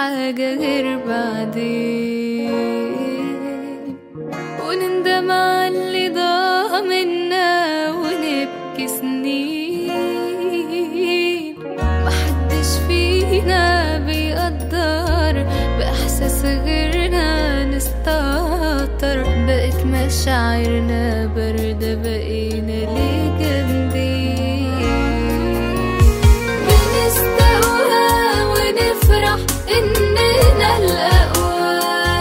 حاجة غير بعدين ونندم على اللي ضاع منا ونبكي سنين محدش فينا بيقدر بإحساس غيرنا نستهتر بقت مشاعرنا باردة بقينا ليه جامدين بنستقوى ونفرح إننا الأقوى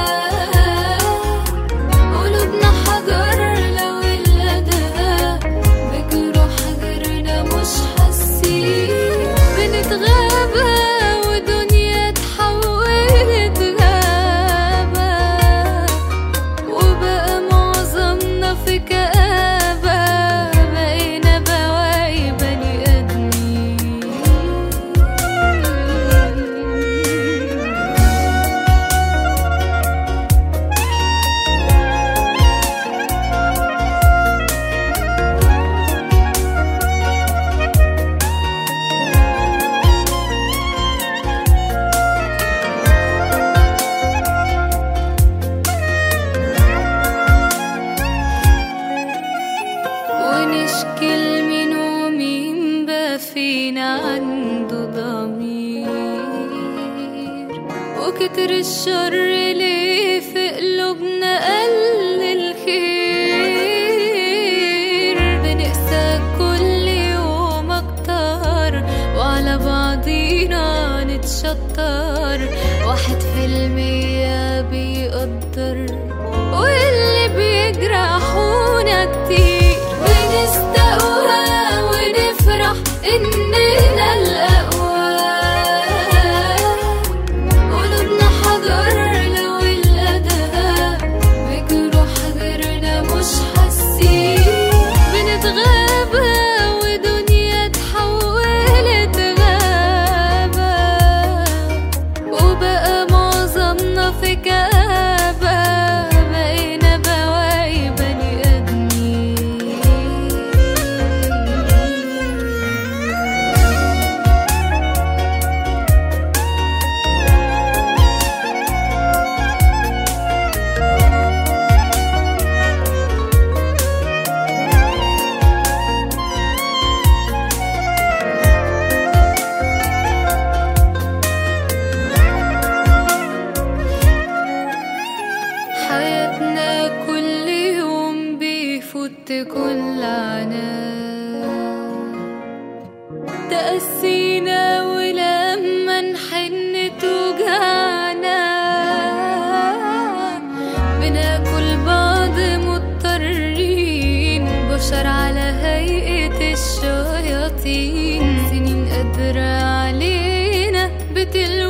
قلوبنا حجر لو الأداء بجروح غيرنا مش حاسين بنتغابى ودنيا اتحولت غابة وبقى معظمنا في كآبة بقينا بواقي بني آدمين ونشكي لمين ومين بقى فينا عنده ضمير وكتر الشر ليه في قلوبنا قل الخير بنقسى كل يوم اكتر وعلى بعضينا نتشطر واحد في المية بيقدر واللي بيجرحونا كتير بنستقوى ونفرح اننا الاقوى قلوبنا حجر لو الاداء بجروح غيرنا مش حاسين بنتغابى ودنيا اتحولت غابة وبقى معظمنا في كآبة بقينا بواقي بني آدمين حياتنا كل يوم بيفوت كل عناء تأسينا ولما نحن توجعنا بناكل بعض مضطرين بشر على هيئة الشياطين سنين قادرة علينا بتلوي